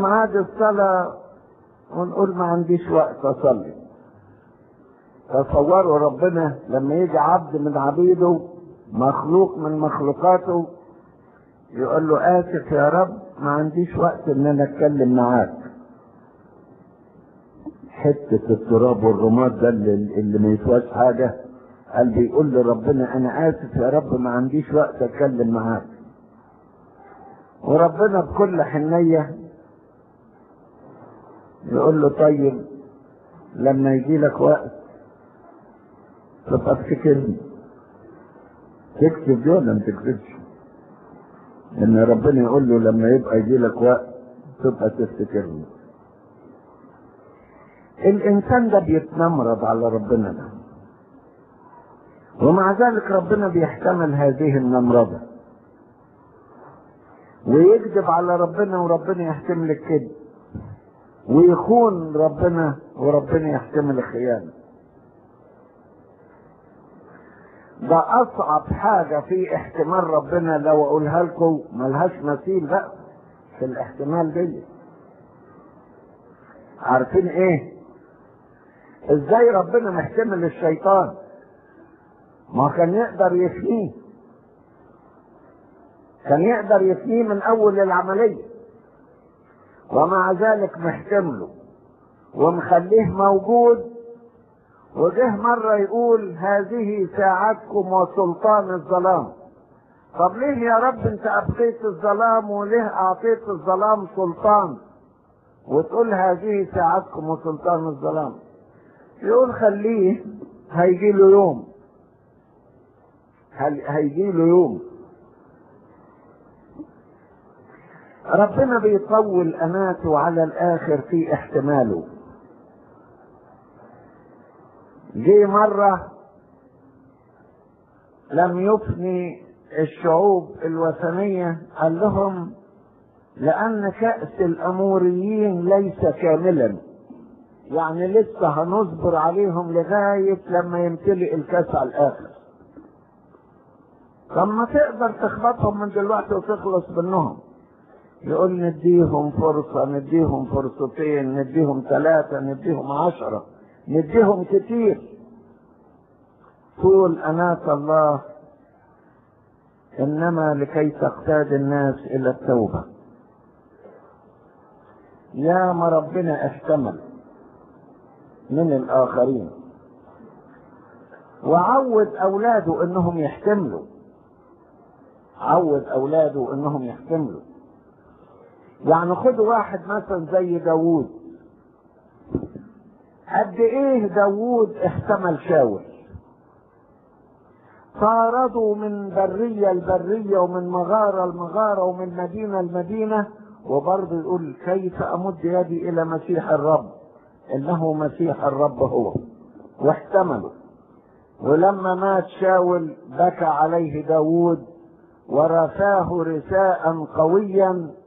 ميعاد الصلاة ونقول ما عنديش وقت أصلي تصوروا ربنا لما يجي عبد من عبيده مخلوق من مخلوقاته يقول له آسف يا رب ما عنديش وقت إن أنا أتكلم معاك حتة التراب والرماد ده اللي, اللي ما يسواش حاجة قال بيقول لربنا أنا آسف يا رب ما عنديش وقت أتكلم معاك وربنا بكل حنية يقول له طيب لما يجي لك وقت تبقى افتكرني تكتب دي ولا ما تكتبش ان ربنا يقول له لما يبقى يجي لك وقت تبقى تفتكرني الانسان ده بيتنمرض على ربنا ده ومع ذلك ربنا بيحتمل هذه النمرضه ويكذب على ربنا وربنا يحتمل الكذب ويخون ربنا وربنا يحتمل الخيانه ده اصعب حاجة في احتمال ربنا لو اقولها لكم ملهاش مثيل بقى في الاحتمال دي عارفين ايه ازاي ربنا محتمل الشيطان ما كان يقدر يفنيه كان يقدر يفنيه من اول العملية ومع ذلك محتمله ومخليه موجود وجه مرة يقول هذه ساعتكم وسلطان الظلام طب ليه يا رب انت ابقيت الظلام وليه اعطيت الظلام سلطان وتقول هذه ساعتكم وسلطان الظلام يقول خليه هيجي له يوم هيجي له يوم ربنا بيطول اناته على الاخر في احتماله جه مرة لم يفني الشعوب الوثنية قال لهم لأن كأس الأموريين ليس كاملا يعني لسه هنصبر عليهم لغاية لما يمتلئ الكاس على الآخر طب ما تقدر تخبطهم من دلوقتي وتخلص منهم يقول نديهم فرصة نديهم فرصتين نديهم ثلاثة نديهم عشرة نديهم كتير طول أناة الله إنما لكي تقتاد الناس إلى التوبة يا ما ربنا احتمل من الآخرين وعود أولاده إنهم يحتملوا عود أولاده إنهم يحتملوا يعني خدوا واحد مثلا زي داوود قد ايه داوود احتمل شاول طاردوا من برية لبرية ومن مغارة لمغارة ومن مدينة لمدينة وبرضه يقول كيف أمد يدي إلى مسيح الرب إنه مسيح الرب هو واحتملوا ولما مات شاول بكى عليه داوود ورثاه رثاء قويا